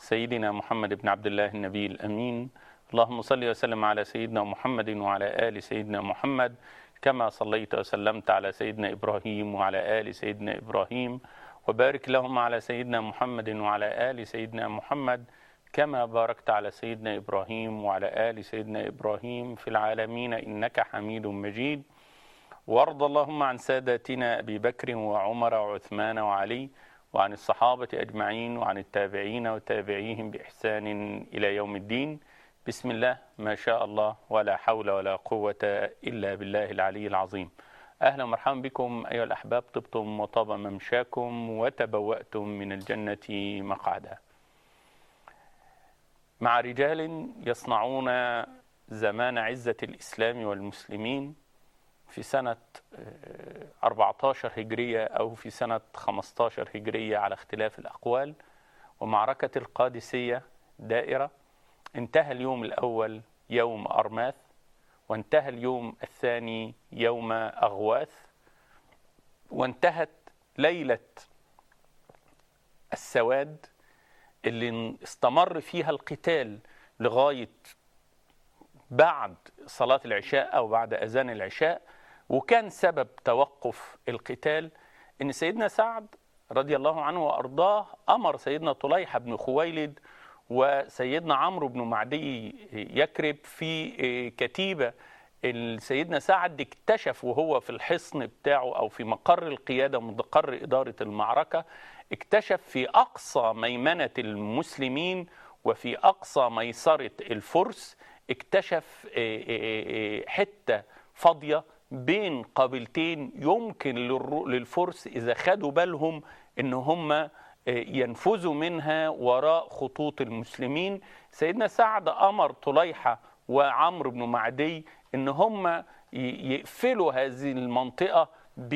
سيدنا محمد بن عبد الله النبي الأمين اللهم صل وسلم على سيدنا محمد وعلى آل سيدنا محمد كما صليت وسلمت على سيدنا إبراهيم وعلى آل سيدنا إبراهيم وبارك لهم على سيدنا محمد وعلى آل سيدنا محمد كما باركت على سيدنا إبراهيم وعلى آل سيدنا إبراهيم في العالمين إنك حميد مجيد وارض اللهم عن ساداتنا أبي بكر وعمر وعثمان وعلي وعن الصحابة أجمعين وعن التابعين وتابعيهم بإحسان إلى يوم الدين بسم الله ما شاء الله ولا حول ولا قوة إلا بالله العلي العظيم أهلا ومرحبا بكم أيها الأحباب طبتم وطاب ممشاكم وتبوأتم من الجنة مقعدا مع رجال يصنعون زمان عزة الإسلام والمسلمين في سنة 14 هجرية أو في سنة 15 هجرية على اختلاف الأقوال ومعركة القادسية دائرة انتهى اليوم الأول يوم أرماث وانتهى اليوم الثاني يوم أغواث وانتهت ليلة السواد اللي استمر فيها القتال لغاية بعد صلاة العشاء أو بعد أذان العشاء وكان سبب توقف القتال ان سيدنا سعد رضي الله عنه وارضاه امر سيدنا طليحه بن خويلد وسيدنا عمرو بن معدي يكرب في كتيبه سيدنا سعد اكتشف وهو في الحصن بتاعه او في مقر القياده مقر اداره المعركه اكتشف في اقصى ميمنه المسلمين وفي اقصى ميسره الفرس اكتشف حته فاضيه بين قبيلتين يمكن للفرس إذا خدوا بالهم إن هم ينفذوا منها وراء خطوط المسلمين سيدنا سعد أمر طليحة وعمرو بن معدي إن هم يقفلوا هذه المنطقة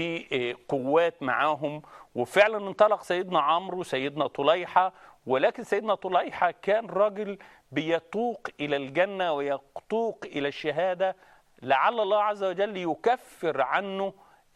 بقوات معاهم وفعلا انطلق سيدنا عمرو وسيدنا طليحة ولكن سيدنا طليحة كان راجل بيتوق إلى الجنة ويتوق إلى الشهادة لعل الله عز وجل يكفر عنه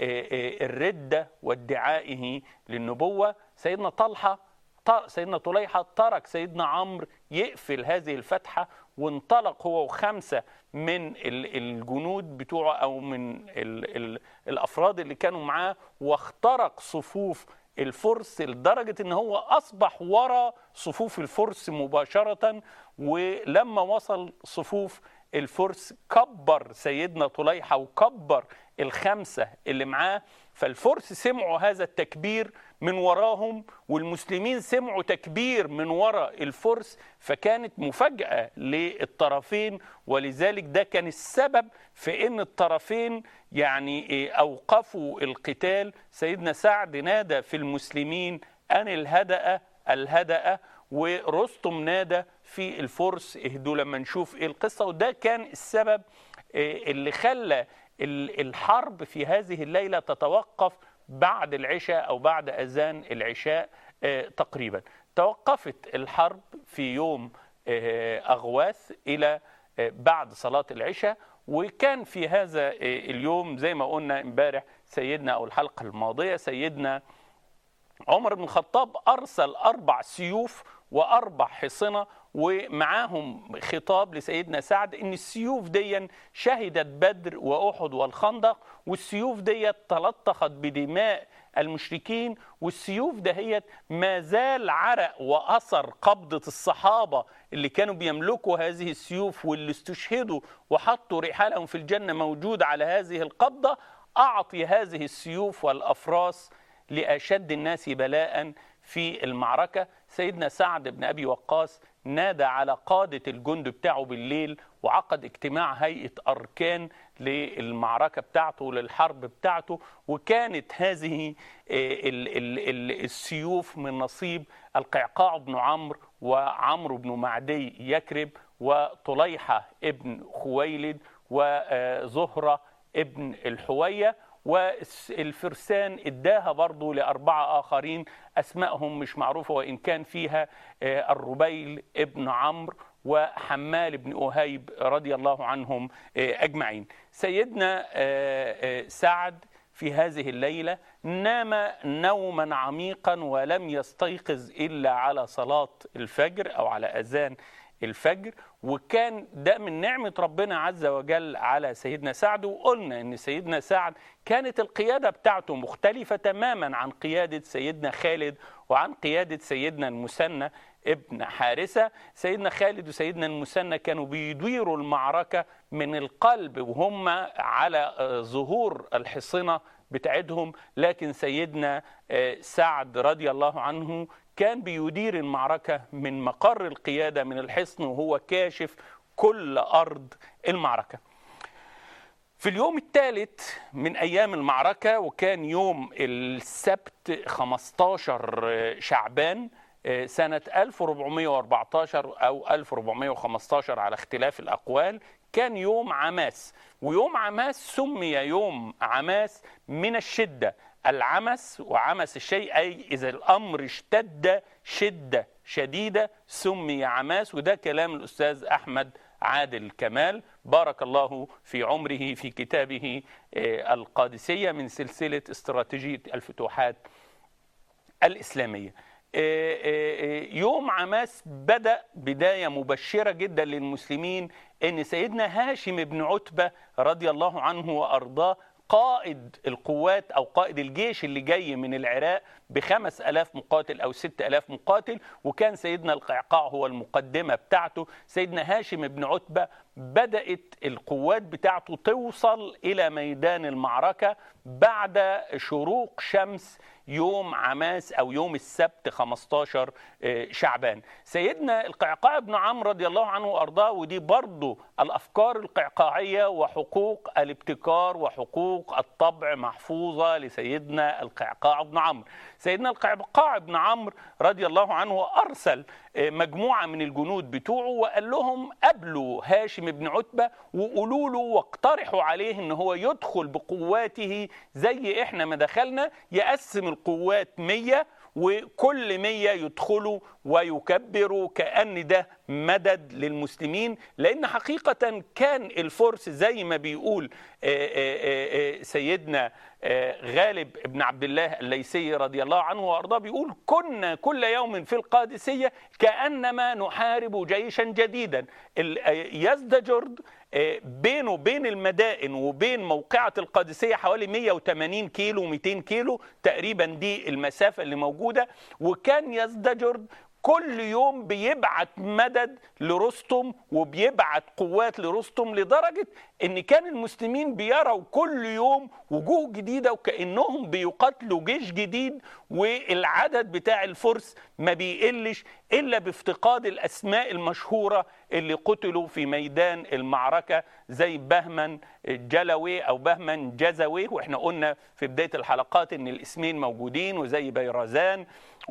الردة وادعائه للنبوة سيدنا طلحة سيدنا طليحة ترك سيدنا عمرو يقفل هذه الفتحة وانطلق هو وخمسة من الجنود بتوعه أو من ال ال الأفراد اللي كانوا معاه واخترق صفوف الفرس لدرجة ان هو اصبح ورا صفوف الفرس مباشرة ولما وصل صفوف الفرس كبر سيدنا طليحة وكبر الخمسة اللي معاه فالفرس سمعوا هذا التكبير من وراهم والمسلمين سمعوا تكبير من وراء الفرس فكانت مفاجأة للطرفين ولذلك ده كان السبب في ان الطرفين يعني اوقفوا القتال سيدنا سعد نادى في المسلمين ان الهدأ الهدأ ورستم نادى في الفرس اهدوا لما نشوف ايه القصه وده كان السبب اللي خلى الحرب في هذه الليله تتوقف بعد العشاء او بعد اذان العشاء تقريبا توقفت الحرب في يوم اغواث الى بعد صلاه العشاء وكان في هذا اليوم زي ما قلنا امبارح سيدنا او الحلقه الماضيه سيدنا عمر بن الخطاب ارسل اربع سيوف واربع حصنه ومعاهم خطاب لسيدنا سعد ان السيوف دي شهدت بدر واحد والخندق والسيوف دي تلطخت بدماء المشركين والسيوف دهيت ما زال عرق واثر قبضه الصحابه اللي كانوا بيملكوا هذه السيوف واللي استشهدوا وحطوا رحالهم في الجنه موجود على هذه القبضه اعطي هذه السيوف والافراس لاشد الناس بلاء في المعركه سيدنا سعد بن ابي وقاص نادى على قادة الجند بتاعه بالليل وعقد اجتماع هيئة أركان للمعركة بتاعته للحرب بتاعته وكانت هذه السيوف من نصيب القعقاع بن عمرو وعمرو بن معدي يكرب وطليحة ابن خويلد وزهرة ابن الحوية والفرسان اداها برضو لأربعة آخرين أسمائهم مش معروفة وإن كان فيها الربيل ابن عمرو وحمال بن أهيب رضي الله عنهم أجمعين سيدنا سعد في هذه الليلة نام نوما عميقا ولم يستيقظ إلا على صلاة الفجر أو على أذان الفجر وكان ده من نعمة ربنا عز وجل على سيدنا سعد وقلنا ان سيدنا سعد كانت القيادة بتاعته مختلفة تماما عن قيادة سيدنا خالد وعن قيادة سيدنا المثنى ابن حارثة سيدنا خالد وسيدنا المثنى كانوا بيديروا المعركة من القلب وهم على ظهور الحصنة بتاعتهم لكن سيدنا سعد رضي الله عنه كان بيدير المعركة من مقر القيادة من الحصن وهو كاشف كل أرض المعركة في اليوم الثالث من أيام المعركة وكان يوم السبت 15 شعبان سنة 1414 أو 1415 على اختلاف الأقوال كان يوم عماس ويوم عماس سمي يوم عماس من الشدة العمس وعمس الشيء أي إذا الأمر اشتد شدة شديدة سمي عماس وده كلام الأستاذ أحمد عادل كمال بارك الله في عمره في كتابه القادسية من سلسلة استراتيجية الفتوحات الإسلامية يوم عماس بدأ بداية مبشرة جدا للمسلمين أن سيدنا هاشم بن عتبة رضي الله عنه وأرضاه قائد القوات أو قائد الجيش اللي جاي من العراق بخمس ألاف مقاتل أو ست ألاف مقاتل وكان سيدنا القعقاع هو المقدمة بتاعته سيدنا هاشم بن عتبة بدأت القوات بتاعته توصل إلى ميدان المعركة بعد شروق شمس يوم عماس أو يوم السبت 15 شعبان سيدنا القعقاع بن عمرو رضي الله عنه وأرضاه ودي برضو الأفكار القعقاعية وحقوق الابتكار وحقوق الطبع محفوظة لسيدنا القعقاع بن عمرو سيدنا القعقاع بن عمرو رضي الله عنه أرسل مجموعة من الجنود بتوعه وقال لهم قابلوا هاشم بن عتبة وقولوا له واقترحوا عليه ان هو يدخل بقواته زي احنا ما دخلنا يقسم القوات مية وكل مية يدخلوا ويكبروا كأن ده مدد للمسلمين لأن حقيقة كان الفرس زي ما بيقول سيدنا غالب بن عبد الله الليثي رضي الله عنه وارضاه بيقول كنا كل يوم في القادسيه كانما نحارب جيشا جديدا يزدجرد بينه وبين المدائن وبين موقعة القادسية حوالي 180 كيلو 200 كيلو تقريبا دي المسافة اللي موجودة وكان يزدجرد كل يوم بيبعت مدد لرستم وبيبعت قوات لرستم لدرجة ان كان المسلمين بيروا كل يوم وجوه جديدة وكأنهم بيقاتلوا جيش جديد والعدد بتاع الفرس ما بيقلش الا بافتقاد الاسماء المشهورة اللي قتلوا في ميدان المعركة زي بهمن جلوي او بهمن جزوي واحنا قلنا في بداية الحلقات ان الاسمين موجودين وزي بيرزان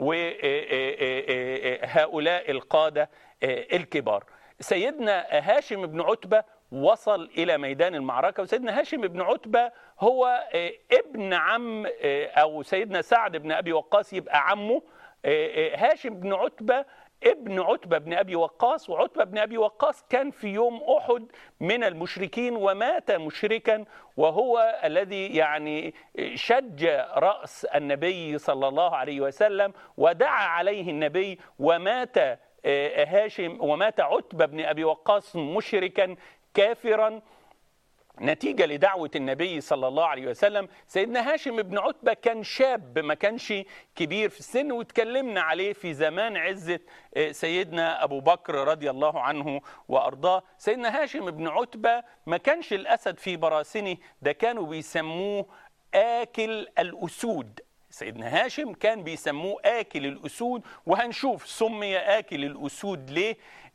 وهؤلاء القادة الكبار سيدنا هاشم بن عتبة وصل إلى ميدان المعركة وسيدنا هاشم بن عتبة هو ابن عم أو سيدنا سعد بن أبي وقاص يبقى عمه هاشم بن عتبة ابن عتبة بن أبي وقاص وعتبة بن أبي وقاص كان في يوم أحد من المشركين ومات مشركا وهو الذي يعني شج رأس النبي صلى الله عليه وسلم ودعا عليه النبي ومات هاشم ومات عتبة بن أبي وقاص مشركا كافرا نتيجة لدعوة النبي صلى الله عليه وسلم سيدنا هاشم بن عتبة كان شاب ما كانش كبير في السن واتكلمنا عليه في زمان عزة سيدنا أبو بكر رضي الله عنه وأرضاه سيدنا هاشم بن عتبة ما كانش الأسد في براسنه ده كانوا بيسموه آكل الأسود سيدنا هاشم كان بيسموه آكل الأسود وهنشوف سمي آكل الأسود ليه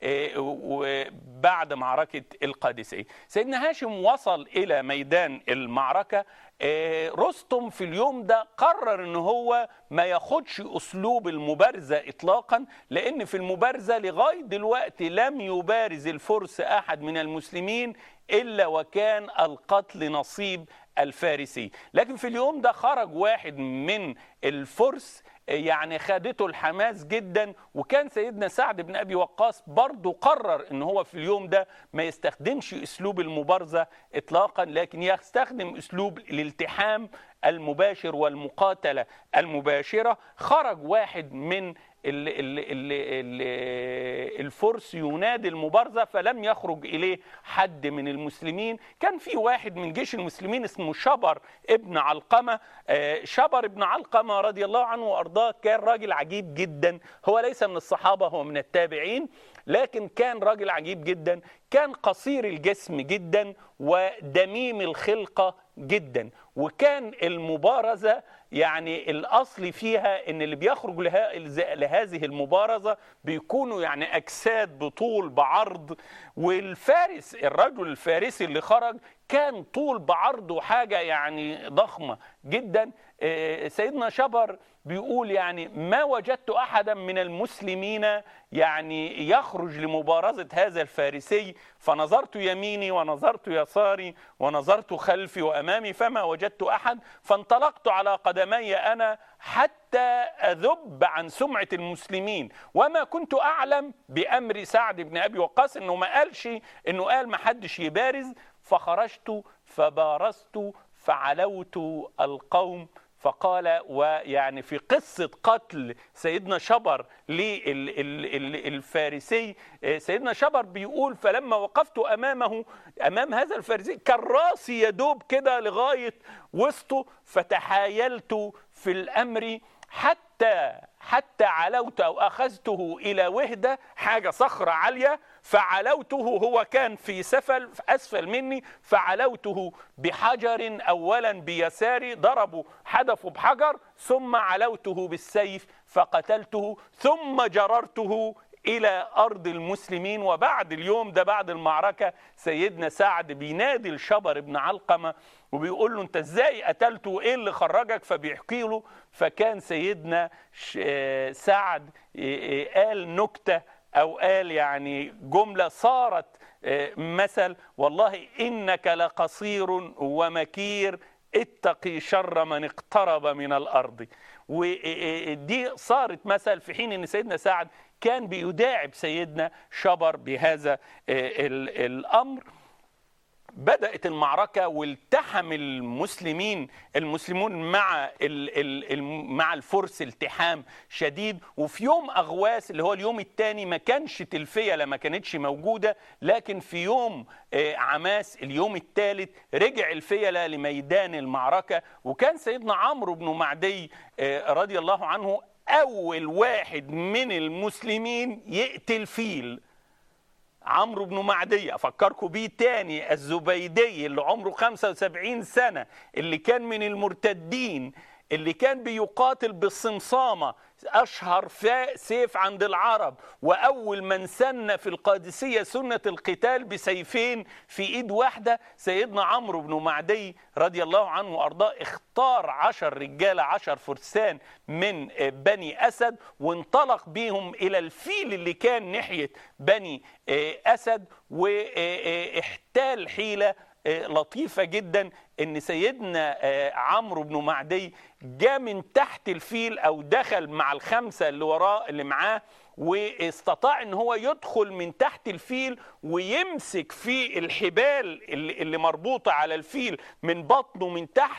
بعد معركة القادسية سيدنا هاشم وصل إلى ميدان المعركة رستم في اليوم ده قرر ان هو ما ياخدش اسلوب المبارزه اطلاقا لان في المبارزه لغايه دلوقتي لم يبارز الفرس احد من المسلمين الا وكان القتل نصيب الفارسي لكن في اليوم ده خرج واحد من الفرس يعني خدته الحماس جدا وكان سيدنا سعد بن ابي وقاص برضه قرر ان هو في اليوم ده ما يستخدمش اسلوب المبارزه اطلاقا لكن يستخدم اسلوب الالتحام المباشر والمقاتله المباشره خرج واحد من ال ال ال ال الفرس ينادي المبارزه فلم يخرج اليه حد من المسلمين كان في واحد من جيش المسلمين اسمه شبر ابن علقمه شبر ابن علقمه رضي الله عنه وارضاه كان راجل عجيب جدا هو ليس من الصحابه هو من التابعين لكن كان راجل عجيب جدا كان قصير الجسم جدا ودميم الخلقه جدا وكان المبارزه يعني الاصل فيها ان اللي بيخرج لها لهذه المبارزه بيكونوا يعني اجساد بطول بعرض والفارس الرجل الفارسي اللي خرج كان طول بعرضه حاجه يعني ضخمه جدا سيدنا شبر بيقول يعني ما وجدت احدا من المسلمين يعني يخرج لمبارزه هذا الفارسي فنظرت يميني ونظرت يساري ونظرت خلفي وامامي فما وجدت احد فانطلقت على قدمي انا حتى اذب عن سمعه المسلمين وما كنت اعلم بامر سعد بن ابي وقاص انه ما قالش انه قال ما حدش يبارز فخرجت فبارزت فعلوت القوم فقال ويعني في قصة قتل سيدنا شبر للفارسي سيدنا شبر بيقول فلما وقفت أمامه أمام هذا الفارسي كان راسي يدوب كده لغاية وسطه فتحايلت في الأمر حتى حتى علوت أو أخذته إلى وهدة حاجة صخرة عالية فعلوته هو كان في سفل في أسفل مني فعلوته بحجر أولا بيساري ضربوا حدفوا بحجر ثم علوته بالسيف فقتلته ثم جررته إلى أرض المسلمين وبعد اليوم ده بعد المعركة سيدنا سعد بينادي الشبر بن علقمة وبيقول له أنت إزاي قتلته وإيه اللي خرجك فبيحكي له فكان سيدنا سعد قال نكته أو قال يعني جملة صارت مثل والله إنك لقصير ومكير اتقي شر من اقترب من الأرض ودي صارت مثل في حين أن سيدنا سعد كان بيداعب سيدنا شبر بهذا الأمر بدأت المعركة والتحم المسلمين المسلمون مع ال ال مع الفرس التحام شديد وفي يوم أغواس اللي هو اليوم الثاني ما كانش تلفية ما كانتش موجودة لكن في يوم عماس اليوم الثالث رجع الفيلة لميدان المعركة وكان سيدنا عمرو بن معدي رضي الله عنه أول واحد من المسلمين يقتل فيل عمرو بن معدي افكركم بيه تاني الزبيدي اللي عمره 75 سنه اللي كان من المرتدين اللي كان بيقاتل بالصمصامه اشهر سيف عند العرب واول من سن في القادسيه سنه القتال بسيفين في ايد واحده سيدنا عمرو بن معدي رضي الله عنه وارضاه اختار عشر رجاله عشر فرسان من بني اسد وانطلق بيهم الى الفيل اللي كان ناحيه بني اسد واحتال حيله لطيفة جدا ان سيدنا عمرو بن معدي جاء من تحت الفيل او دخل مع الخمسة اللي وراه اللي معاه واستطاع ان هو يدخل من تحت الفيل ويمسك في الحبال اللي مربوطة على الفيل من بطنه من تحت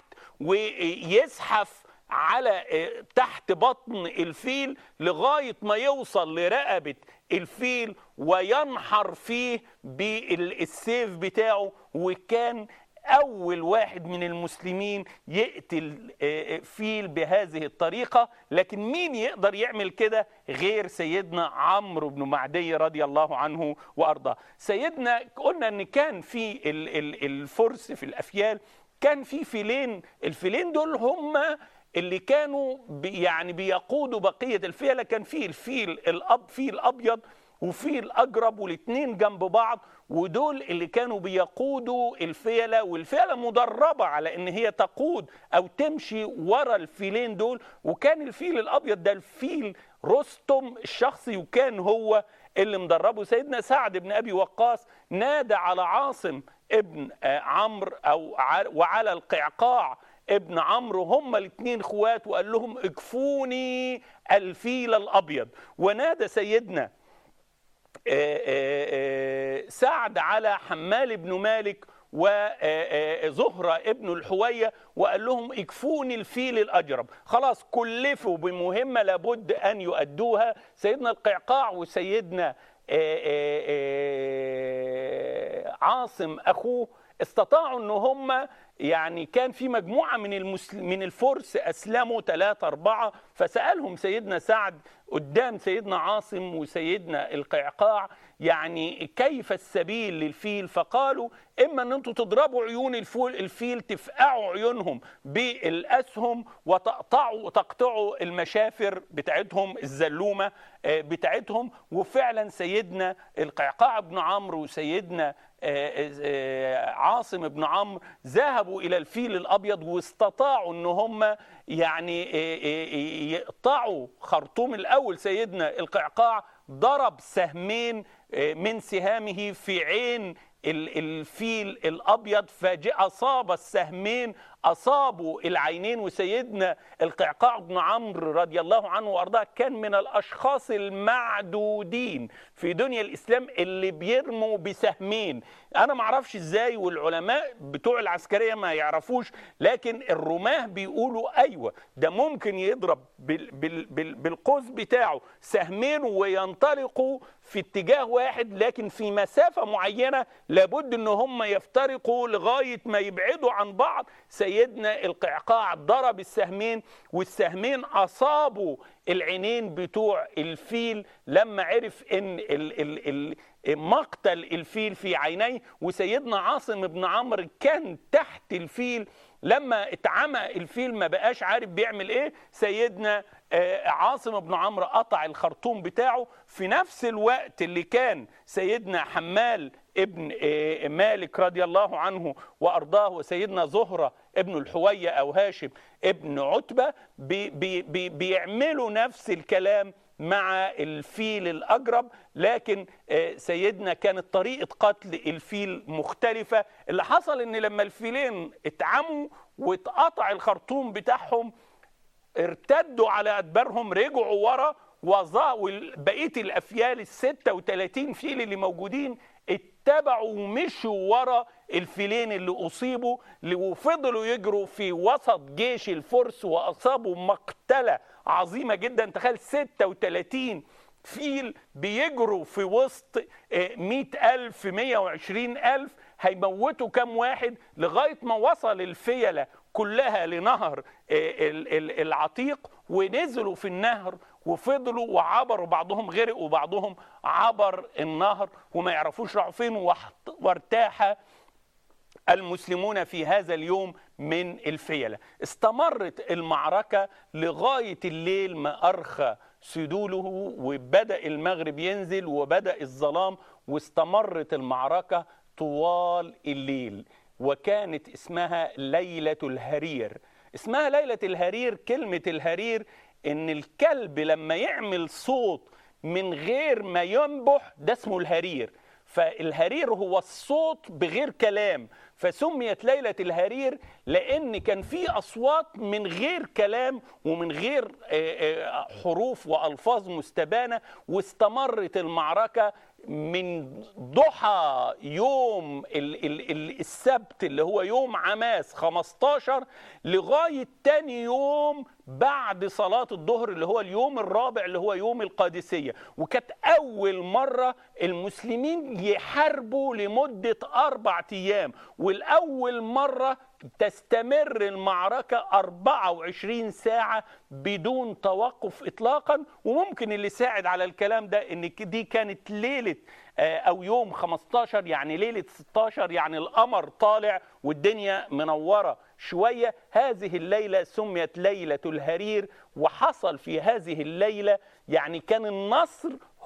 ويزحف على تحت بطن الفيل لغاية ما يوصل لرقبة الفيل وينحر فيه بالسيف بتاعه وكان أول واحد من المسلمين يقتل فيل بهذه الطريقة لكن مين يقدر يعمل كده غير سيدنا عمرو بن معدي رضي الله عنه وأرضاه سيدنا قلنا أن كان في الفرس في الأفيال كان في فيلين الفيلين دول هم اللي كانوا بي يعني بيقودوا بقية الفيلة كان في الفيل الأب فيل أبيض وفي الأجرب والاثنين جنب بعض ودول اللي كانوا بيقودوا الفيلة والفيلة مدربة على ان هي تقود او تمشي ورا الفيلين دول وكان الفيل الابيض ده الفيل رستم الشخصي وكان هو اللي مدربه سيدنا سعد بن ابي وقاص نادى على عاصم ابن عمرو او وعلى القعقاع ابن عمرو هما الاثنين اخوات وقال لهم اكفوني الفيل الابيض ونادى سيدنا سعد على حمال بن مالك وزهرة ابن الحوية وقال لهم اكفوني الفيل الأجرب خلاص كلفوا بمهمة لابد أن يؤدوها سيدنا القعقاع وسيدنا عاصم أخوه استطاعوا ان هم يعني كان في مجموعه من المسلم من الفرس اسلموا ثلاثه اربعه فسالهم سيدنا سعد قدام سيدنا عاصم وسيدنا القعقاع يعني كيف السبيل للفيل فقالوا اما ان انتم تضربوا عيون الفول الفيل تفقعوا عيونهم بالاسهم وتقطعوا تقطعوا المشافر بتاعتهم الزلومه بتاعتهم وفعلا سيدنا القعقاع بن عمرو وسيدنا عاصم بن عمرو ذهبوا الى الفيل الابيض واستطاعوا ان هم يعني يقطعوا خرطوم الاول سيدنا القعقاع ضرب سهمين من سهامه في عين الفيل الابيض فاصاب السهمين اصابوا العينين وسيدنا القعقاع بن عمرو رضي الله عنه وارضاه كان من الاشخاص المعدودين في دنيا الاسلام اللي بيرموا بسهمين انا ما اعرفش ازاي والعلماء بتوع العسكريه ما يعرفوش لكن الرماه بيقولوا ايوه ده ممكن يضرب بال بال بال بالقوس بتاعه سهمين وينطلقوا في اتجاه واحد لكن في مسافه معينه لابد ان هم يفترقوا لغايه ما يبعدوا عن بعض سيدنا القعقاع ضرب السهمين والسهمين اصابوا العينين بتوع الفيل لما عرف ان ال ال ال مقتل الفيل في عينيه وسيدنا عاصم بن عمرو كان تحت الفيل لما اتعمى الفيل ما بقاش عارف بيعمل ايه سيدنا عاصم بن عمرو قطع الخرطوم بتاعه في نفس الوقت اللي كان سيدنا حمال ابن مالك رضي الله عنه وارضاه وسيدنا زهره ابن الحويه او هاشم ابن عتبه بي بي بي بيعملوا نفس الكلام مع الفيل الاجرب لكن سيدنا كانت طريقه قتل الفيل مختلفه اللي حصل ان لما الفيلين اتعموا واتقطع الخرطوم بتاعهم ارتدوا على ادبارهم رجعوا ورا وبقيه الافيال ال 36 فيل اللي موجودين اتبعوا ومشوا ورا الفيلين اللي اصيبوا وفضلوا يجروا في وسط جيش الفرس واصابوا مقتله عظيمه جدا تخيل 36 فيل بيجروا في وسط 100000 120000 هيموتوا كام واحد لغايه ما وصل الفيله كلها لنهر العتيق ونزلوا في النهر وفضلوا وعبروا بعضهم غرق وبعضهم عبر النهر وما يعرفوش راحوا فين وارتاح المسلمون في هذا اليوم من الفيلة استمرت المعركة لغاية الليل ما أرخى سدوله وبدأ المغرب ينزل وبدأ الظلام واستمرت المعركة طوال الليل وكانت اسمها ليلة الهرير اسمها ليلة الهرير كلمة الهرير ان الكلب لما يعمل صوت من غير ما ينبح ده اسمه الهرير فالهرير هو الصوت بغير كلام فسميت ليلة الهرير لأن كان في أصوات من غير كلام ومن غير حروف وألفاظ مستبانة واستمرت المعركة من ضحى يوم السبت اللي هو يوم عماس 15 لغاية تاني يوم بعد صلاة الظهر اللي هو اليوم الرابع اللي هو يوم القادسية وكانت أول مرة المسلمين يحاربوا لمدة أربع أيام والأول مرة تستمر المعركة 24 ساعة بدون توقف إطلاقا وممكن اللي ساعد على الكلام ده إن دي كانت ليلة أو يوم 15 يعني ليلة 16 يعني القمر طالع والدنيا منورة شوية هذه الليلة سميت ليلة الهرير وحصل في هذه الليلة يعني كان النصر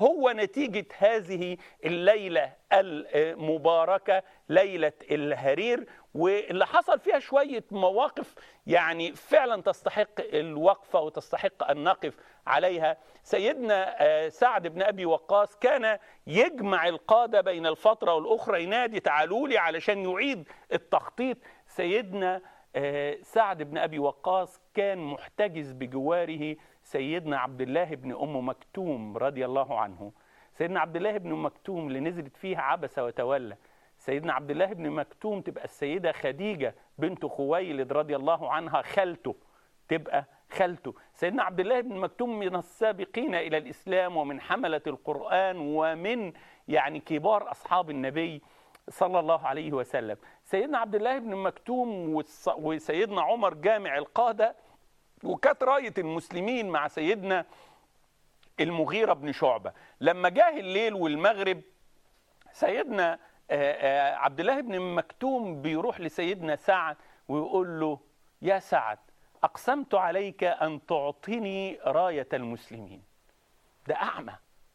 هو نتيجة هذه الليلة المباركة ليلة الهرير واللي حصل فيها شوية مواقف يعني فعلا تستحق الوقفة وتستحق أن نقف عليها سيدنا سعد بن أبي وقاص كان يجمع القادة بين الفترة والأخرى ينادي تعالوا لي علشان يعيد التخطيط سيدنا سعد بن أبي وقاص كان محتجز بجواره سيدنا عبد الله بن أم مكتوم رضي الله عنه سيدنا عبد الله بن مكتوم اللي نزلت فيها عبس وتولى سيدنا عبد الله بن مكتوم تبقى السيدة خديجة بنت خويلد رضي الله عنها خالته تبقى خالته سيدنا عبد الله بن مكتوم من السابقين إلى الإسلام ومن حملة القرآن ومن يعني كبار أصحاب النبي صلى الله عليه وسلم سيدنا عبد الله بن مكتوم وسيدنا عمر جامع القادة وكانت راية المسلمين مع سيدنا المغيرة بن شعبة لما جاه الليل والمغرب سيدنا عبد الله بن مكتوم بيروح لسيدنا سعد ويقول له يا سعد أقسمت عليك أن تعطيني راية المسلمين ده أعمى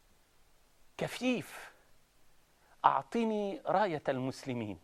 كفيف أعطني راية المسلمين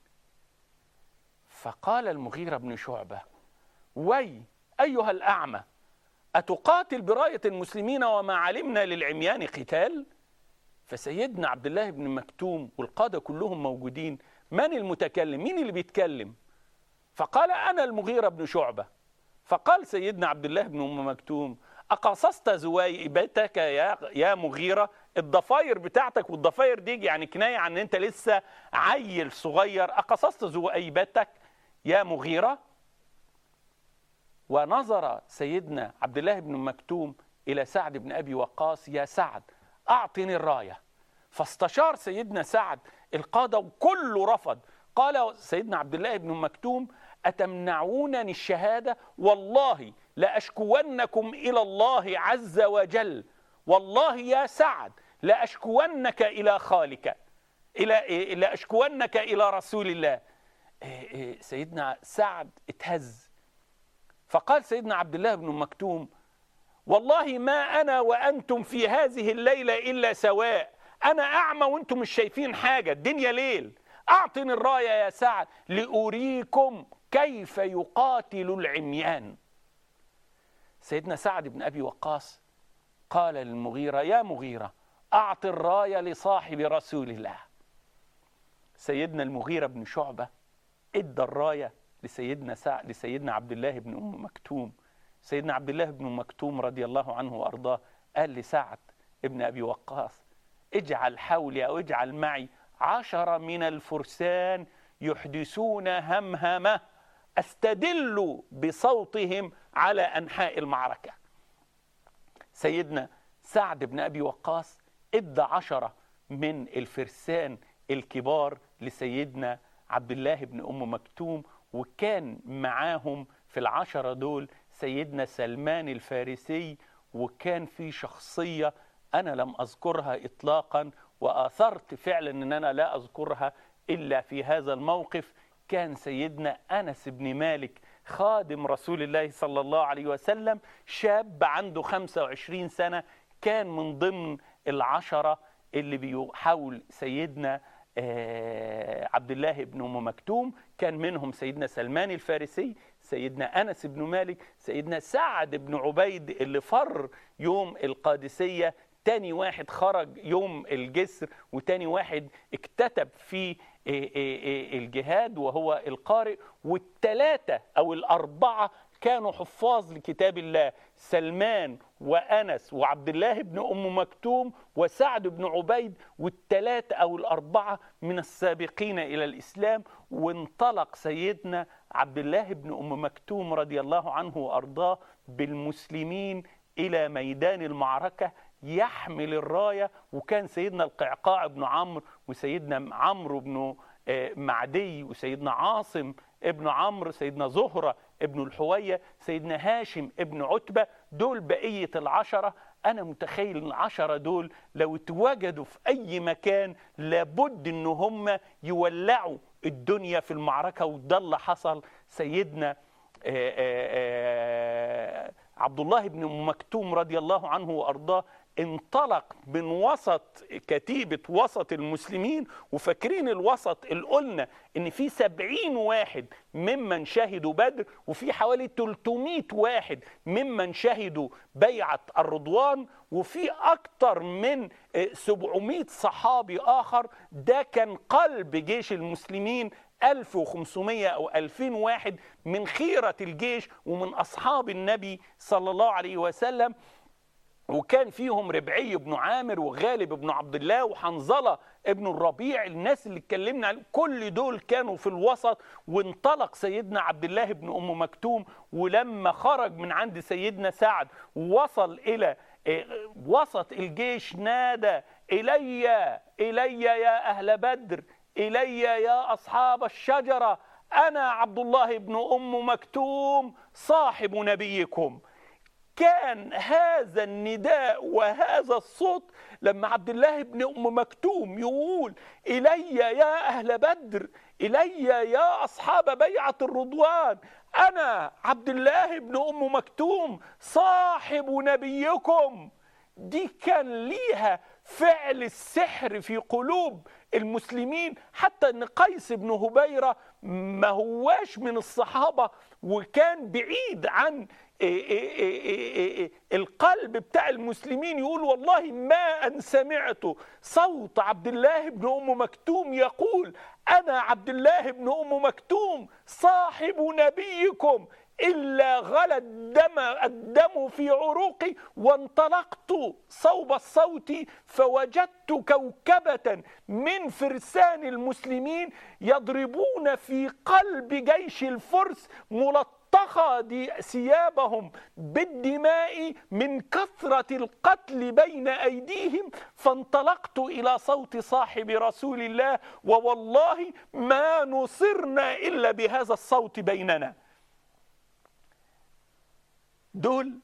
فقال المغيرة بن شعبة وي أيها الأعمى أتقاتل براية المسلمين وما علمنا للعميان قتال فسيدنا عبد الله بن مكتوم والقادة كلهم موجودين من المتكلم مين اللي بيتكلم فقال أنا المغيرة بن شعبة فقال سيدنا عبد الله بن أم مكتوم أقصصت زويبتك يا يا مغيرة الضفاير بتاعتك والضفاير دي يعني كناية عن أنت لسه عيل صغير أقصصت زويبتك يا مغيرة ونظر سيدنا عبد الله بن مكتوم إلى سعد بن أبي وقاص يا سعد أعطني الراية فاستشار سيدنا سعد القادة وكله رفض قال سيدنا عبد الله بن مكتوم أتمنعونني الشهادة والله لأشكونكم إلى الله عز وجل والله يا سعد لأشكونك إلى خالك إلى لأشكونك إلى رسول الله سيدنا سعد اتهز فقال سيدنا عبد الله بن مكتوم والله ما أنا وأنتم في هذه الليلة إلا سواء أنا أعمى وأنتم مش شايفين حاجة الدنيا ليل أعطني الراية يا سعد لأريكم كيف يقاتل العميان سيدنا سعد بن أبي وقاص قال للمغيرة يا مغيرة أعط الراية لصاحب رسول الله سيدنا المغيرة بن شعبة ادى الراية لسيدنا سعد لسيدنا عبد الله بن أم مكتوم سيدنا عبد الله بن مكتوم رضي الله عنه وأرضاه قال لسعد ابن أبي وقاص اجعل حولي أو اجعل معي عشرة من الفرسان يحدثون همهمة استدل بصوتهم على أنحاء المعركة سيدنا سعد بن أبي وقاص ادى عشرة من الفرسان الكبار لسيدنا عبد الله بن أم مكتوم وكان معاهم في العشرة دول سيدنا سلمان الفارسي وكان في شخصية أنا لم أذكرها إطلاقا وآثرت فعلا أن أنا لا أذكرها إلا في هذا الموقف كان سيدنا أنس بن مالك خادم رسول الله صلى الله عليه وسلم شاب عنده 25 سنة كان من ضمن العشرة اللي بيحاول سيدنا عبد الله بن أم مكتوم كان منهم سيدنا سلمان الفارسي سيدنا أنس بن مالك سيدنا سعد بن عبيد اللي فر يوم القادسية تاني واحد خرج يوم الجسر وتاني واحد اكتتب في الجهاد وهو القارئ والثلاثة أو الأربعة كانوا حفاظ لكتاب الله سلمان وأنس وعبد الله بن أم مكتوم وسعد بن عبيد والثلاثة أو الأربعة من السابقين إلى الإسلام وانطلق سيدنا عبد الله بن أم مكتوم رضي الله عنه وأرضاه بالمسلمين إلى ميدان المعركة يحمل الراية وكان سيدنا القعقاع بن عمرو وسيدنا عمرو بن معدي وسيدنا عاصم ابن عمرو سيدنا زهرة ابن الحوية سيدنا هاشم ابن عتبة دول بقية العشرة أنا متخيل أن العشرة دول لو اتوجدوا في أي مكان لابد أن هم يولعوا الدنيا في المعركة وده اللي حصل سيدنا آآ آآ عبد الله بن مكتوم رضي الله عنه وأرضاه انطلق من وسط كتيبة وسط المسلمين وفاكرين الوسط اللي قلنا ان في سبعين واحد ممن شهدوا بدر وفي حوالي 300 واحد ممن شهدوا بيعة الرضوان وفي أكتر من 700 صحابي آخر ده كان قلب جيش المسلمين 1500 أو 2000 واحد من خيرة الجيش ومن أصحاب النبي صلى الله عليه وسلم وكان فيهم ربعي بن عامر وغالب بن عبد الله وحنظلة ابن الربيع الناس اللي اتكلمنا عليهم كل دول كانوا في الوسط وانطلق سيدنا عبد الله بن أم مكتوم ولما خرج من عند سيدنا سعد وصل إلى وسط الجيش نادى إلي إلي يا أهل بدر إلي يا أصحاب الشجرة أنا عبد الله بن أم مكتوم صاحب نبيكم كان هذا النداء وهذا الصوت لما عبد الله بن ام مكتوم يقول الي يا اهل بدر الي يا اصحاب بيعه الرضوان انا عبد الله بن ام مكتوم صاحب نبيكم دي كان ليها فعل السحر في قلوب المسلمين حتى ان قيس بن هبيره ما هواش من الصحابه وكان بعيد عن القلب بتاع المسلمين يقول والله ما ان سمعت صوت عبد الله بن ام مكتوم يقول انا عبد الله بن ام مكتوم صاحب نبيكم إلا غلى الدم الدم في عروقي وانطلقت صوب الصوت فوجدت كوكبة من فرسان المسلمين يضربون في قلب جيش الفرس ملطخة ثيابهم بالدماء من كثرة القتل بين أيديهم فانطلقت إلى صوت صاحب رسول الله ووالله ما نصرنا إلا بهذا الصوت بيننا دول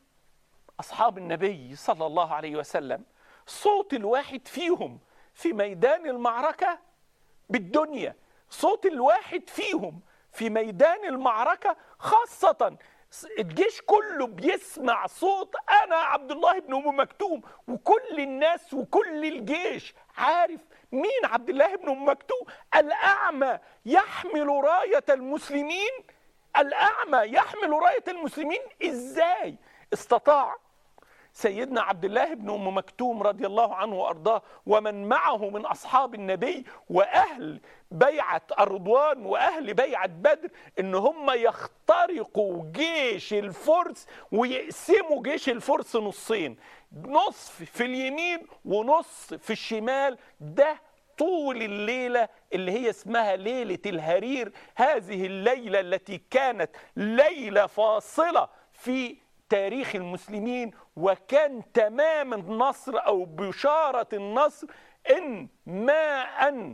أصحاب النبي صلى الله عليه وسلم صوت الواحد فيهم في ميدان المعركة بالدنيا صوت الواحد فيهم في ميدان المعركة خاصة الجيش كله بيسمع صوت أنا عبد الله بن أم مكتوم وكل الناس وكل الجيش عارف مين عبد الله بن أم مكتوم الأعمى يحمل راية المسلمين الأعمى يحمل راية المسلمين إزاي استطاع سيدنا عبد الله بن أم مكتوم رضي الله عنه وأرضاه ومن معه من أصحاب النبي وأهل بيعة الرضوان وأهل بيعة بدر إن هم يخترقوا جيش الفرس ويقسموا جيش الفرس نصين نصف في اليمين ونص في الشمال ده طول الليلة اللي هي اسمها ليلة الهرير هذه الليلة التي كانت ليلة فاصلة في تاريخ المسلمين وكان تمام النصر أو بشارة النصر إن ما أن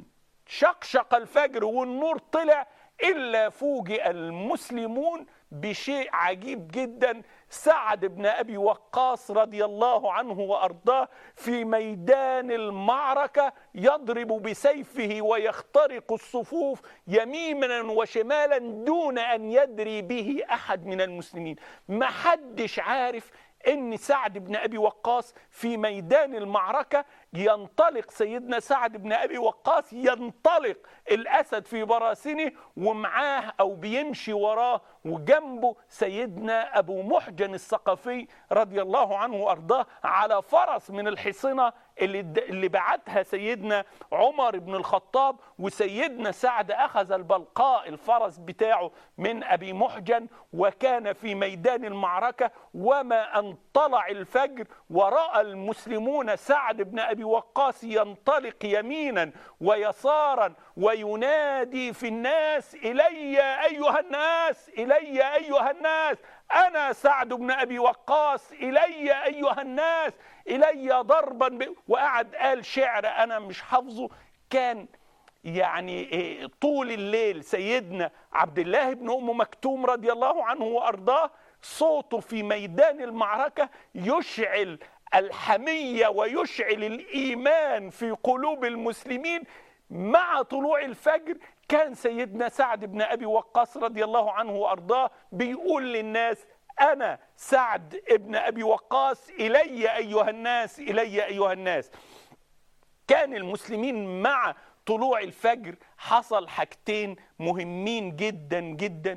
شقشق الفجر والنور طلع إلا فوجئ المسلمون بشيء عجيب جدا سعد بن ابي وقاص رضي الله عنه وارضاه في ميدان المعركه يضرب بسيفه ويخترق الصفوف يمينا وشمالا دون ان يدري به احد من المسلمين ما حدش عارف ان سعد بن ابي وقاص في ميدان المعركه ينطلق سيدنا سعد بن ابي وقاص ينطلق الاسد في براسنه ومعاه او بيمشي وراه وجنبه سيدنا ابو محجن الثقفي رضي الله عنه وارضاه على فرس من الحصنه اللي اللي بعتها سيدنا عمر بن الخطاب وسيدنا سعد اخذ البلقاء الفرس بتاعه من ابي محجن وكان في ميدان المعركه وما ان طلع الفجر وراى المسلمون سعد بن ابي وقاص ينطلق يمينا ويسارا وينادي في الناس الي ايها الناس الي ايها الناس انا سعد بن ابي وقاص الي ايها الناس الي ضربا ب... وقعد قال شعر انا مش حافظه كان يعني طول الليل سيدنا عبد الله بن ام مكتوم رضي الله عنه وارضاه صوته في ميدان المعركه يشعل الحميه ويشعل الايمان في قلوب المسلمين مع طلوع الفجر كان سيدنا سعد بن ابي وقاص رضي الله عنه وارضاه بيقول للناس أنا سعد ابن أبي وقاص إلي أيها الناس إلي أيها الناس كان المسلمين مع طلوع الفجر حصل حاجتين مهمين جدا جدا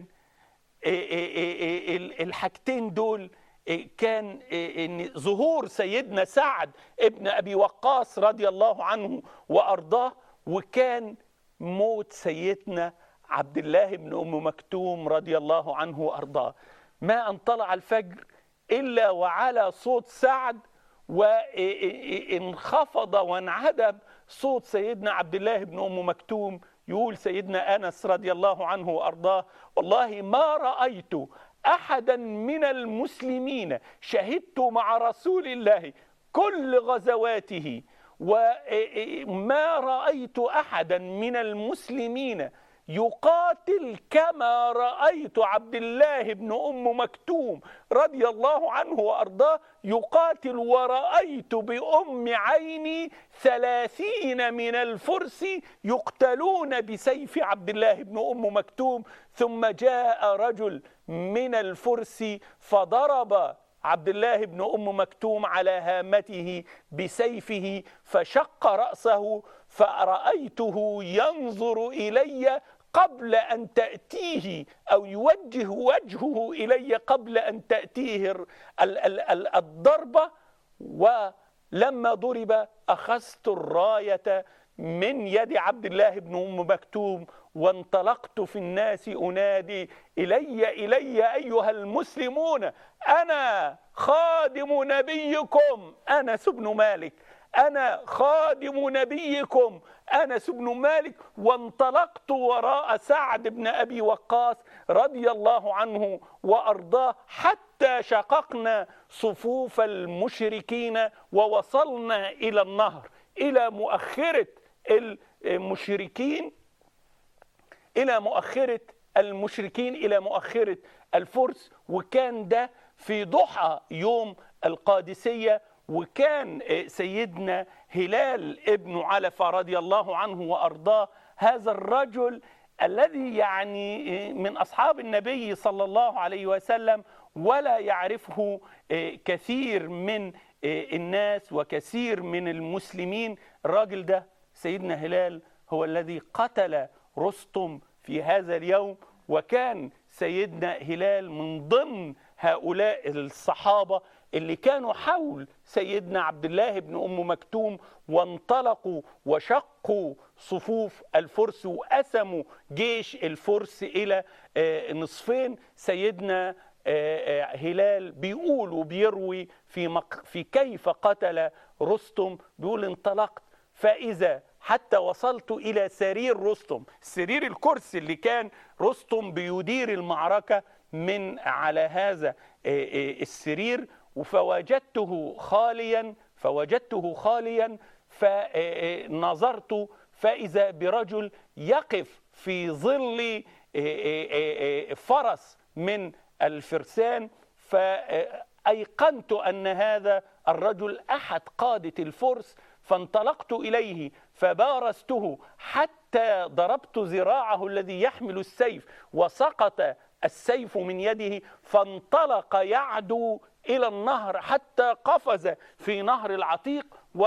الحاجتين دول كان ان ظهور سيدنا سعد ابن ابي وقاص رضي الله عنه وارضاه وكان موت سيدنا عبد الله بن ام مكتوم رضي الله عنه وارضاه ما ان طلع الفجر الا وعلى صوت سعد وانخفض وانعدم صوت سيدنا عبد الله بن ام مكتوم يقول سيدنا انس رضي الله عنه وارضاه والله ما رايت احدا من المسلمين شهدت مع رسول الله كل غزواته وما رايت احدا من المسلمين يقاتل كما رأيت عبد الله بن أم مكتوم رضي الله عنه وأرضاه يقاتل ورأيت بأم عيني ثلاثين من الفرس يقتلون بسيف عبد الله بن أم مكتوم ثم جاء رجل من الفرس فضرب عبد الله بن ام مكتوم على هامته بسيفه فشق راسه فرايته ينظر الي قبل أن تأتيه أو يوجه وجهه إلي قبل أن تأتيه الضربة ولما ضرب أخذت الراية من يد عبد الله بن أم مكتوم وانطلقت في الناس أنادي إلي إلي أيها المسلمون أنا خادم نبيكم أنس بن مالك أنا خادم نبيكم أنس بن مالك وانطلقت وراء سعد بن أبي وقاص رضي الله عنه وأرضاه حتى شققنا صفوف المشركين ووصلنا إلى النهر إلى مؤخرة المشركين إلى مؤخرة المشركين إلى مؤخرة الفرس وكان ده في ضحى يوم القادسية وكان سيدنا هلال ابن علفة رضي الله عنه وأرضاه هذا الرجل الذي يعني من أصحاب النبي صلى الله عليه وسلم ولا يعرفه كثير من الناس وكثير من المسلمين الراجل ده سيدنا هلال هو الذي قتل رستم في هذا اليوم وكان سيدنا هلال من ضمن هؤلاء الصحابة اللي كانوا حول سيدنا عبد الله بن أم مكتوم وانطلقوا وشقوا صفوف الفرس وقسموا جيش الفرس إلى نصفين سيدنا هلال بيقول وبيروي في, مق... في كيف قتل رستم بيقول انطلقت فإذا حتى وصلت إلى سرير رستم سرير الكرسي اللي كان رستم بيدير المعركة من على هذا السرير فوجدته خاليا فوجدته خاليا فنظرت فإذا برجل يقف في ظل فرس من الفرسان فأيقنت أن هذا الرجل أحد قادة الفرس فانطلقت إليه فبارزته حتى ضربت ذراعه الذي يحمل السيف وسقط السيف من يده فانطلق يعدو إلى النهر حتى قفز في نهر العتيق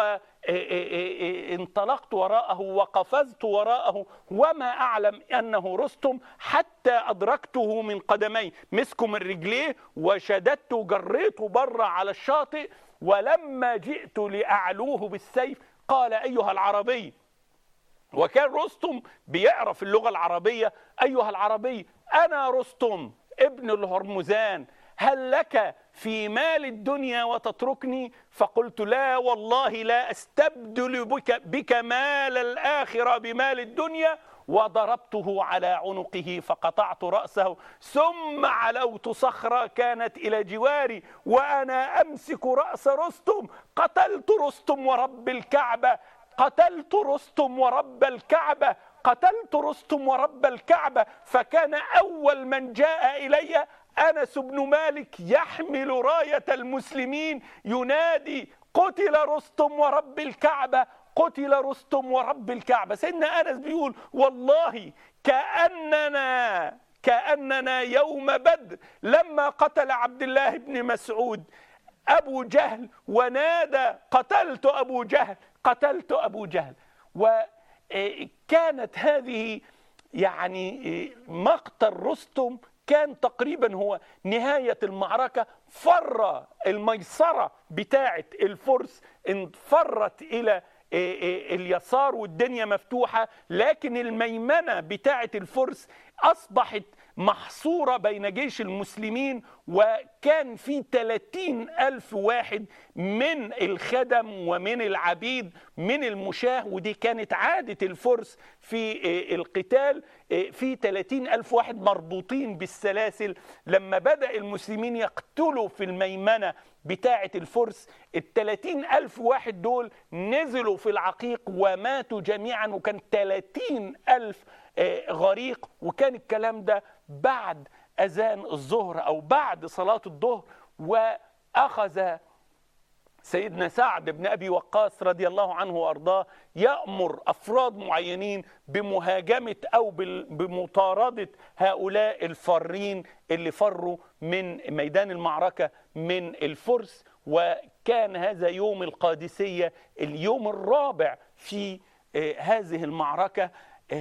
وانطلقت وراءه وقفزت وراءه وما أعلم أنه رستم حتى أدركته من قدمي مسكه من رجليه وشددته جريته بره على الشاطئ ولما جئت لأعلوه بالسيف قال أيها العربي وكان رستم بيعرف اللغة العربية أيها العربي أنا رستم ابن الهرمزان هل لك في مال الدنيا وتتركني فقلت لا والله لا استبدل بك, بك مال الآخرة بمال الدنيا وضربته على عنقه فقطعت رأسه ثم علوت صخرة كانت إلى جواري وأنا أمسك رأس رستم قتلت رستم ورب الكعبة قتلت رستم ورب الكعبة قتلت رستم ورب الكعبة فكان أول من جاء إلي أنس بن مالك يحمل راية المسلمين ينادي قتل رستم ورب الكعبة قتل رستم ورب الكعبة سيدنا أنس بيقول والله كأننا كأننا يوم بدر لما قتل عبد الله بن مسعود أبو جهل ونادى قتلت أبو جهل قتلت أبو جهل وكانت هذه يعني مقتل رستم كان تقريبا هو نهاية المعركة فر الميسرة بتاعة الفرس انفرت إلى اليسار والدنيا مفتوحة لكن الميمنة بتاعة الفرس أصبحت محصورة بين جيش المسلمين وكان في 30 ألف واحد من الخدم ومن العبيد من المشاه ودي كانت عادة الفرس في القتال في 30 ألف واحد مربوطين بالسلاسل لما بدأ المسلمين يقتلوا في الميمنة بتاعة الفرس ال 30 ألف واحد دول نزلوا في العقيق وماتوا جميعا وكان 30 ألف غريق وكان الكلام ده بعد أذان الظهر أو بعد صلاة الظهر وأخذ سيدنا سعد بن أبي وقاص رضي الله عنه وأرضاه يأمر أفراد معينين بمهاجمة أو بمطاردة هؤلاء الفارين اللي فروا من ميدان المعركة من الفرس وكان هذا يوم القادسية اليوم الرابع في هذه المعركة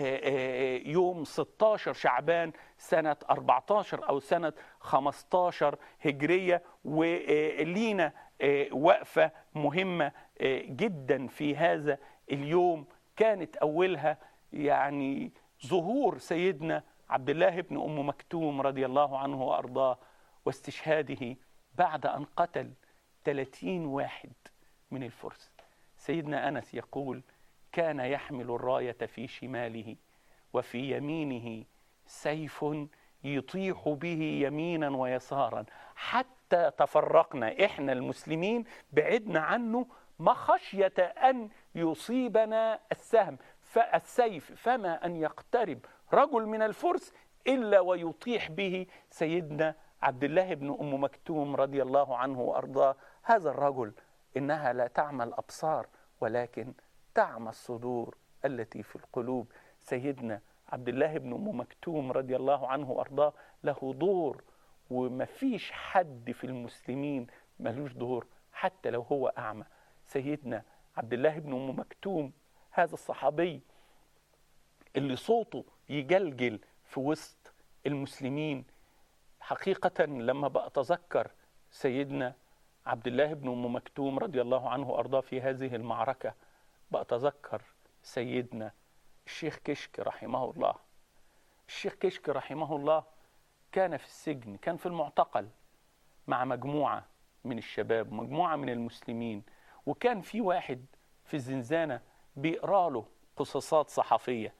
يوم 16 شعبان سنة 14 أو سنة 15 هجرية ولينا وقفة مهمة جدا في هذا اليوم كانت أولها يعني ظهور سيدنا عبد الله بن أم مكتوم رضي الله عنه وأرضاه واستشهاده بعد أن قتل 30 واحد من الفرس سيدنا أنس يقول كان يحمل الراية في شماله وفي يمينه سيف يطيح به يمينا ويسارا حتى تفرقنا احنا المسلمين بعدنا عنه مخشية أن يصيبنا السهم فالسيف فما أن يقترب رجل من الفرس إلا ويطيح به سيدنا عبد الله بن أم مكتوم رضي الله عنه وأرضاه هذا الرجل إنها لا تعمى الأبصار ولكن تعمى الصدور التي في القلوب سيدنا عبد الله بن أم مكتوم رضي الله عنه وأرضاه له دور وما فيش حد في المسلمين ملوش دور حتى لو هو أعمى سيدنا عبد الله بن أم مكتوم هذا الصحابي اللي صوته يجلجل في وسط المسلمين حقيقة لما بأتذكر سيدنا عبد الله بن أم مكتوم رضي الله عنه وأرضاه في هذه المعركة بأتذكر سيدنا الشيخ كشك رحمه الله الشيخ كشك رحمه الله كان في السجن كان في المعتقل مع مجموعة من الشباب مجموعة من المسلمين وكان في واحد في الزنزانة بيقرأ له قصصات صحفية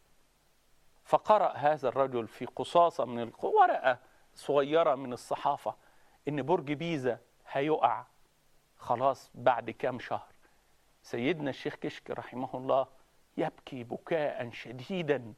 فقرأ هذا الرجل في قصاصة من ورقة صغيرة من الصحافة إن برج بيزا هيقع خلاص بعد كام شهر سيدنا الشيخ كشك رحمه الله يبكي بكاء شديدا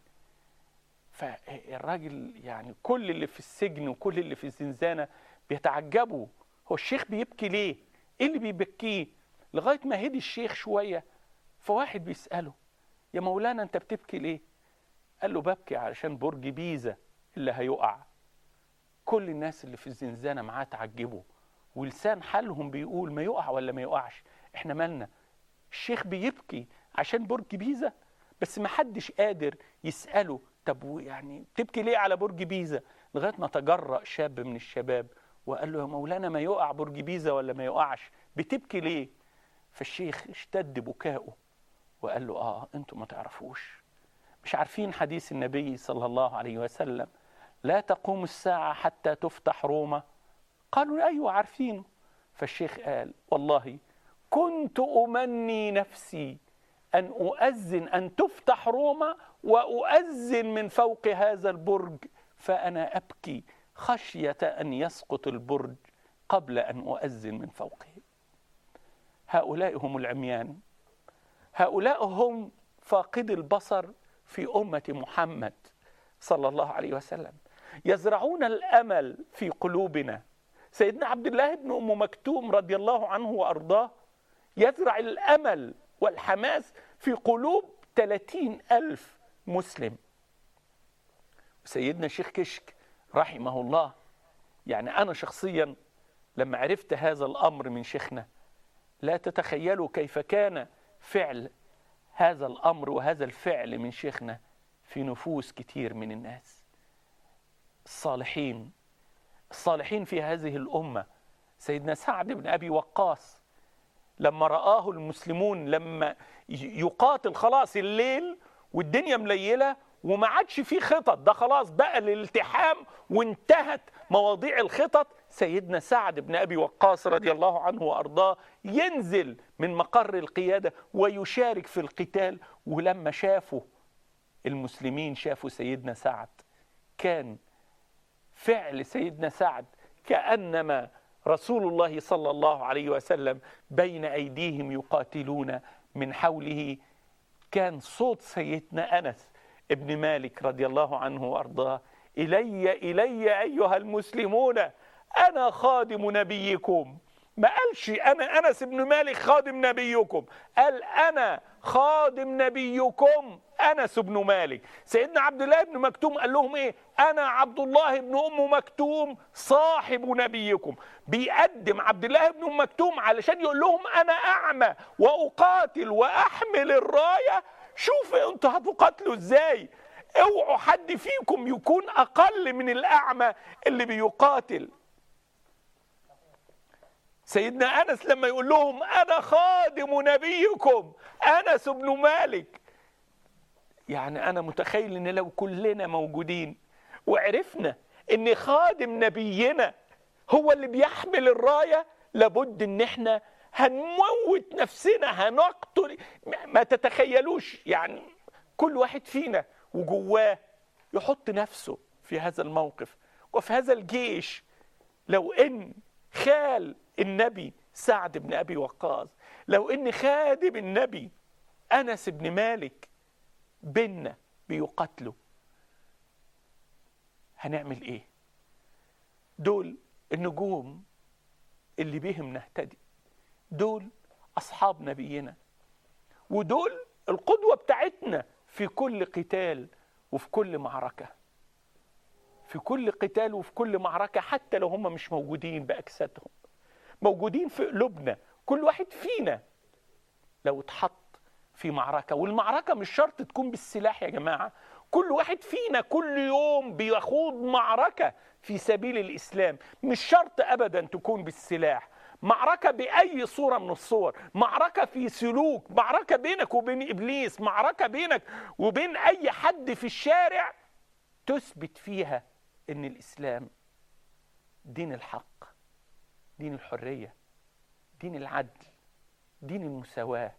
فالراجل يعني كل اللي في السجن وكل اللي في الزنزانة بيتعجبوا هو الشيخ بيبكي ليه ايه اللي بيبكيه لغاية ما هدي الشيخ شوية فواحد بيسأله يا مولانا انت بتبكي ليه قال له ببكي علشان برج بيزا اللي هيقع كل الناس اللي في الزنزانة معاه تعجبوا ولسان حالهم بيقول ما يقع ولا ما يقعش احنا مالنا الشيخ بيبكي عشان برج بيزا بس ما حدش قادر يسأله طب يعني تبكي ليه على برج بيزا لغاية ما تجرأ شاب من الشباب وقال له يا مولانا ما يقع برج بيزا ولا ما يقعش بتبكي ليه فالشيخ اشتد بكاؤه وقال له اه انتوا ما تعرفوش مش عارفين حديث النبي صلى الله عليه وسلم لا تقوم الساعة حتى تفتح روما قالوا أيوة عارفينه فالشيخ قال والله كنت أمني نفسي أن أؤذن أن تفتح روما وأؤذن من فوق هذا البرج فأنا أبكي خشية أن يسقط البرج قبل أن أؤذن من فوقه هؤلاء هم العميان هؤلاء هم فاقد البصر في أمة محمد صلى الله عليه وسلم يزرعون الأمل في قلوبنا سيدنا عبد الله بن أم مكتوم رضي الله عنه وأرضاه يزرع الأمل والحماس في قلوب 30 ألف مسلم سيدنا شيخ كشك رحمه الله يعني أنا شخصيا لما عرفت هذا الأمر من شيخنا لا تتخيلوا كيف كان فعل هذا الأمر وهذا الفعل من شيخنا في نفوس كتير من الناس الصالحين الصالحين في هذه الأمة سيدنا سعد بن أبي وقاص لما رآه المسلمون لما يقاتل خلاص الليل والدنيا مليلة وما عادش في خطط ده خلاص بقى الالتحام وانتهت مواضيع الخطط سيدنا سعد بن ابي وقاص رضي الله عنه وارضاه ينزل من مقر القياده ويشارك في القتال ولما شافوا المسلمين شافوا سيدنا سعد كان فعل سيدنا سعد كانما رسول الله صلى الله عليه وسلم بين ايديهم يقاتلون من حوله كان صوت سيدنا انس ابن مالك رضي الله عنه وارضاه الي الي ايها المسلمون انا خادم نبيكم ما قالش انا انس بن مالك خادم نبيكم قال انا خادم نبيكم انس بن مالك سيدنا عبد الله بن مكتوم قال لهم ايه انا عبد الله بن ام مكتوم صاحب نبيكم بيقدم عبد الله بن ام مكتوم علشان يقول لهم انا اعمى واقاتل واحمل الرايه شوفوا انتوا هتقاتلوا ازاي اوعوا حد فيكم يكون اقل من الاعمى اللي بيقاتل سيدنا انس لما يقول لهم انا خادم نبيكم انس بن مالك يعني انا متخيل ان لو كلنا موجودين وعرفنا ان خادم نبينا هو اللي بيحمل الرايه لابد ان احنا هنموت نفسنا هنقتل ما تتخيلوش يعني كل واحد فينا وجواه يحط نفسه في هذا الموقف وفي هذا الجيش لو ان خال النبي سعد بن ابي وقاص لو ان خادم النبي انس بن مالك بينا بيقاتلوا هنعمل ايه دول النجوم اللي بهم نهتدي دول اصحاب نبينا ودول القدوه بتاعتنا في كل قتال وفي كل معركه في كل قتال وفي كل معركه حتى لو هم مش موجودين باجسادهم موجودين في قلوبنا كل واحد فينا لو اتحط في معركة والمعركة مش شرط تكون بالسلاح يا جماعة كل واحد فينا كل يوم بيخوض معركة في سبيل الإسلام مش شرط أبدا تكون بالسلاح معركة بأي صورة من الصور معركة في سلوك معركة بينك وبين إبليس معركة بينك وبين أي حد في الشارع تثبت فيها أن الإسلام دين الحق دين الحرية دين العدل دين المساواة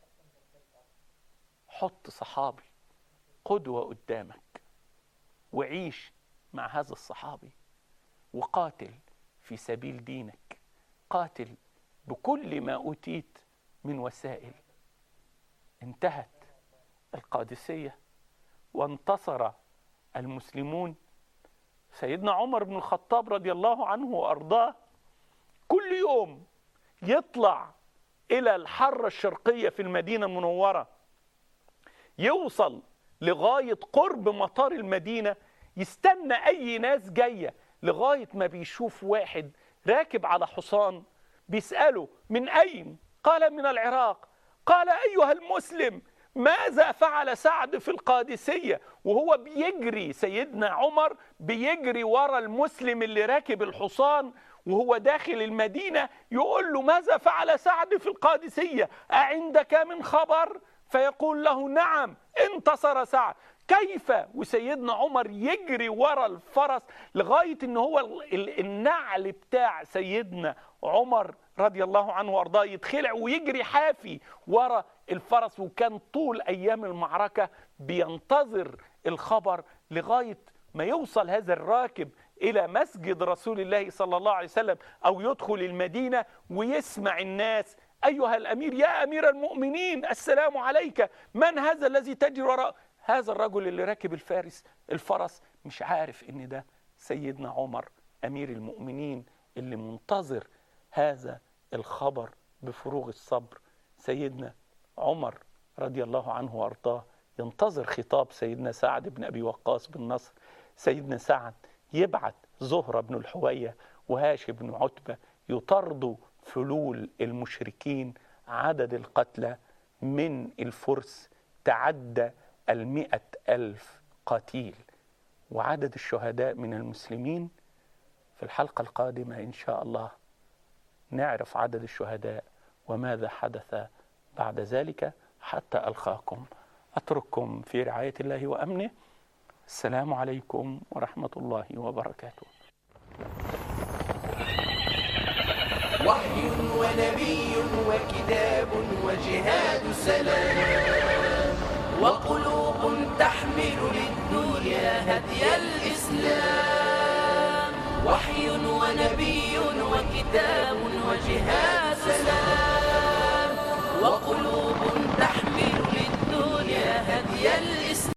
حط صحابي قدوة قدامك وعيش مع هذا الصحابي وقاتل في سبيل دينك قاتل بكل ما أوتيت من وسائل انتهت القادسية وانتصر المسلمون سيدنا عمر بن الخطاب رضي الله عنه وأرضاه كل يوم يطلع إلى الحرة الشرقية في المدينة المنورة يوصل لغاية قرب مطار المدينة يستنى أي ناس جاية لغاية ما بيشوف واحد راكب على حصان بيسأله من أين؟ قال من العراق قال أيها المسلم ماذا فعل سعد في القادسية وهو بيجري سيدنا عمر بيجري ورا المسلم اللي راكب الحصان وهو داخل المدينة يقول له ماذا فعل سعد في القادسية أعندك من خبر فيقول له نعم انتصر سعد كيف وسيدنا عمر يجري ورا الفرس لغاية ان هو النعل بتاع سيدنا عمر رضي الله عنه وارضاه يتخلع ويجري حافي ورا الفرس وكان طول ايام المعركة بينتظر الخبر لغاية ما يوصل هذا الراكب الى مسجد رسول الله صلى الله عليه وسلم او يدخل المدينه ويسمع الناس ايها الامير يا امير المؤمنين السلام عليك من هذا الذي تجري وراء هذا الرجل اللي راكب الفارس الفرس مش عارف ان ده سيدنا عمر امير المؤمنين اللي منتظر هذا الخبر بفروغ الصبر سيدنا عمر رضي الله عنه وارضاه ينتظر خطاب سيدنا سعد بن ابي وقاص بالنصر سيدنا سعد يبعت زهرة بن الحوية وهاشم بن عتبة يطردوا فلول المشركين عدد القتلى من الفرس تعدى المئة ألف قتيل وعدد الشهداء من المسلمين في الحلقة القادمة إن شاء الله نعرف عدد الشهداء وماذا حدث بعد ذلك حتى ألقاكم أترككم في رعاية الله وأمنه السلام عليكم ورحمة الله وبركاته وحي ونبي وكتاب وجهاد سلام وقلوب تحمل للدنيا هدي الإسلام وحي ونبي وكتاب وجهاد سلام وقلوب تحمل للدنيا هدي الإسلام